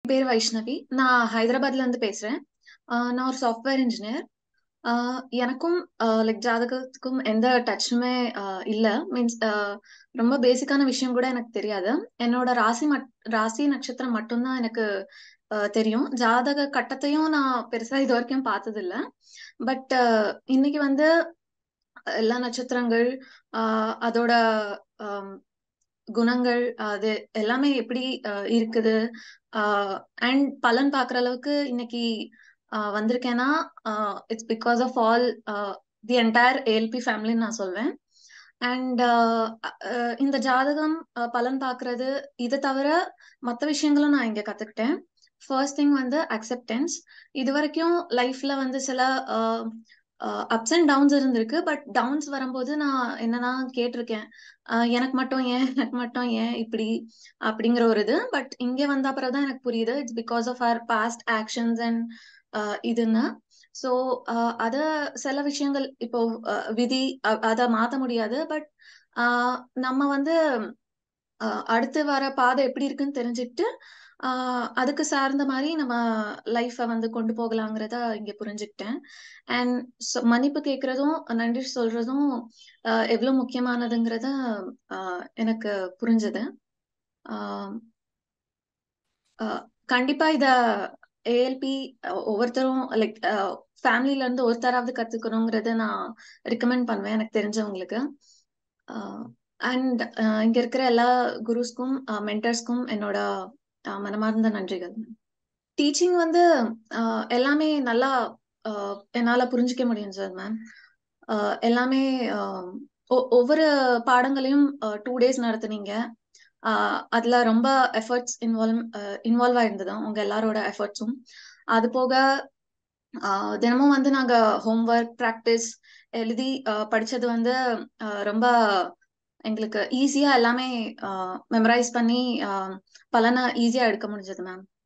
பேர் வைஷ்ணவி. நான் ஹைதராபாத்ல இருந்து பேசுறேன். அ நான் ஒரு சாஃப்ட்வேர் இன்ஜினியர். அ எனக்கும் அ லைக் ஜாதகத்துக்கும் எந்த டச்சுமே அ இல்ல. மீன்ஸ் அ ரொம்ப பேசிக்கான விஷயம் கூட எனக்கு தெரியாது. என்னோட ராசி மட் ராசி நட்சத்திரம் மட்டும் தான் எனக்கு அ தெரியும். ஜாதக கட்டத்தையும் நான் பெருசா இதுவரைக்கும் பார்த்ததில்ல. பட் இன்னைக்கு வந்து எல்லா நட்சத்திரங்கள், அ அதோட அம் குணங்கள், அது எல்லாமே எப்படி அ இருக்குது, அ அண்ட் பலன் பார்க்குற அளவுக்கு இன்னைக்கு அ வந்திருக்கேன்னா, அ it's because of all uh the entire ALP ஃபேமிலின்னு நான் சொல்வேன். அண்ட் அ அ இந்த ஜாதகம் அ பலன் பார்க்குறது, இத தவிர மத்த விஷயங்களும் நான் இங்க கத்துக்கிட்டேன். ஃபர்ஸ்ட் திங் வந்து அக்செப்டன்ஸ். இதுவரைக்கும் லைஃப்ல வந்து சில அ அ அப்ஸ் அண்ட் டவுன்ஸ் இருந்திருக்கு. பட் டவுன்ஸ் வரும்போது நான் என்னன்னா கேட்டிருக்கேன். அ எனக்கு மட்டும் ஏன் எனக்கு மட்டும் ஏன் இப்படி? அப்படிங்கிற ஒரு இது. பட் இங்க வந்த அப்புறம் தான் எனக்கு புரியுது. It's because of our past actions and uh இதுன்னு. ஸோ அ அத சில விஷயங்கள் இப்போ அ விதி அ அத மாத்த முடியாது. பட் அ நம்ம வந்து அ அடுத்து வர பாதை எப்படி இருக்குன்னு தெரிஞ்சுக்கிட்டு, அ அதுக்கு சார்ந்த மாரி நம்ம லைஃப வந்து கொண்டு போகலாங்கிறத இங்க புரிஞ்சுக்கிட்டேன். அண்ட் ஸோ மன்னிப்பு கேட்கிறதும், நன்றி சொல்றதும் அ எவ்ளோ முக்கியமானதுங்கிறத அ எனக்கு புரிஞ்சது. ஆ அ கண்டிப்பா இத ஏஎல்பி அ ஒவ்வொருத்தரும் லைக் அ ஃபேமிலில இருந்து ஒருத்தராவது கத்துக்கணுங்கிறத நான் ரெக்கமெண்ட் பண்ணுவேன் எனக்கு தெரிஞ்சவங்களுக்கு. அ அண்ட் அ இங்க இருக்கிற எல்லா குருஸ்க்கும், அ மென்டர்ஸ்க்கும் என்னோட அ மனமார்ந்த நன்றிகள். டீச்சிங் வந்து அ எல்லாமே நல்லா அ என்னால புரிஞ்சுக்க முடிஞ்சது மேம். அ எல்லாமே அ ஒ ஒவ்வொரு பாடங்களையும் அ 2 டேஸ் நடத்துனீங்க. அ அதுல ரொம்ப எஃபோர்ட்ஸ் இன்வால்வ் அ இன்வால்வ் ஆயிருந்தது உங்க எல்லாரோட எஃபோர்ட்ஸும். அது போக அ தினமும் வந்து நாங்க ஹோம் ஒர்க், பிராக்டிஸ் எழுதி அ படிச்சது வந்து அ ரொம்ப எங்களுக்கு ஈஸியா எல்லாமே அ மெமரைஸ் பண்ணி அ பலன ஈஸியா எடுக்க முடிஞ்சது மேம்.